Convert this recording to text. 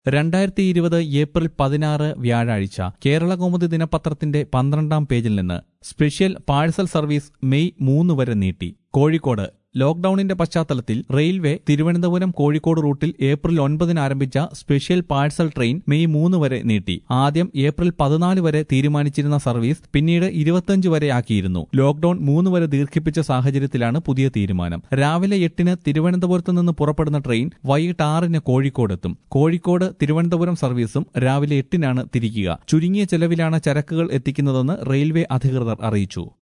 രണ്ടായിരത്തി ഇരുപത് ഏപ്രിൽ പതിനാറ് വ്യാഴാഴ്ച കേരള കൗമുദി ദിനപത്രത്തിന്റെ പന്ത്രണ്ടാം പേജിൽ നിന്ന് സ്പെഷ്യൽ പാഴ്സൽ സർവീസ് മെയ് മൂന്ന് വരെ നീട്ടി കോഴിക്കോട് ലോക്ഡൌണിന്റെ പശ്ചാത്തലത്തിൽ റെയിൽവേ തിരുവനന്തപുരം കോഴിക്കോട് റൂട്ടിൽ ഏപ്രിൽ ഒൻപതിന് ആരംഭിച്ച സ്പെഷ്യൽ പാഴ്സൽ ട്രെയിൻ മെയ് മൂന്ന് വരെ നീട്ടി ആദ്യം ഏപ്രിൽ പതിനാല് വരെ തീരുമാനിച്ചിരുന്ന സർവീസ് പിന്നീട് ഇരുപത്തിയഞ്ച് വരെ ആക്കിയിരുന്നു ലോക്ഡൌൺ മൂന്ന് വരെ ദീർഘിപ്പിച്ച സാഹചര്യത്തിലാണ് പുതിയ തീരുമാനം രാവിലെ എട്ടിന് തിരുവനന്തപുരത്ത് നിന്ന് പുറപ്പെടുന്ന ട്രെയിൻ വൈകിട്ട് ആറിന് കോഴിക്കോടെത്തും കോഴിക്കോട് തിരുവനന്തപുരം സർവീസും രാവിലെ എട്ടിനാണ് തിരിക്കുക ചുരുങ്ങിയ ചെലവിലാണ് ചരക്കുകൾ എത്തിക്കുന്നതെന്ന് റെയിൽവേ അധികൃതർ അറിയിച്ചു